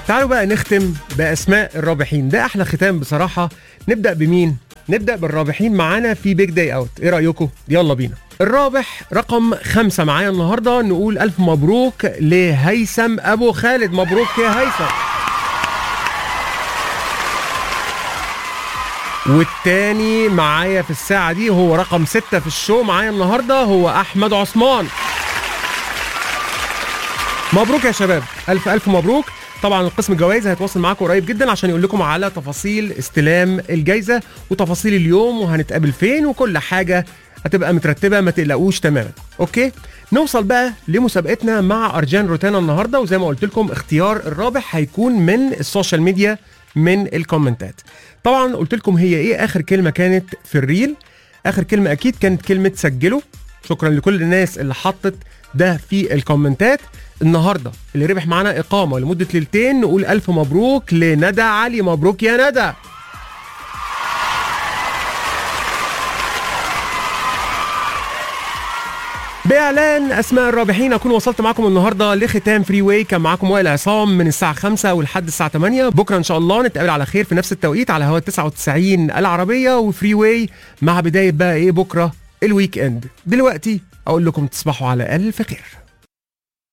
تعالوا بقى نختم باسماء الرابحين ده احلى ختام بصراحه نبدا بمين نبدا بالرابحين معانا في بيج داي اوت ايه رايكم يلا بينا الرابح رقم خمسة معايا النهاردة نقول ألف مبروك لهيثم أبو خالد مبروك يا هيثم والتاني معايا في الساعة دي هو رقم ستة في الشو معايا النهاردة هو أحمد عثمان مبروك يا شباب ألف ألف مبروك طبعا القسم الجوائز هيتواصل معاكم قريب جدا عشان يقول لكم على تفاصيل استلام الجائزة وتفاصيل اليوم وهنتقابل فين وكل حاجة هتبقى مترتبة ما تقلقوش تماما اوكي نوصل بقى لمسابقتنا مع ارجان روتانا النهارده وزي ما قلت لكم اختيار الرابح هيكون من السوشيال ميديا من الكومنتات طبعا قلت لكم هي ايه اخر كلمه كانت في الريل اخر كلمه اكيد كانت كلمه سجلوا شكرا لكل الناس اللي حطت ده في الكومنتات النهارده اللي ربح معانا اقامه لمده ليلتين نقول الف مبروك لندى علي مبروك يا ندى باعلان اسماء الرابحين اكون وصلت معاكم النهارده لختام فري واي كان معاكم وائل عصام من الساعه 5 ولحد الساعه 8 بكره ان شاء الله نتقابل على خير في نفس التوقيت على هوا 99 العربيه وفري واي مع بدايه بقى ايه بكره الويك اند دلوقتي اقول لكم تصبحوا على الف خير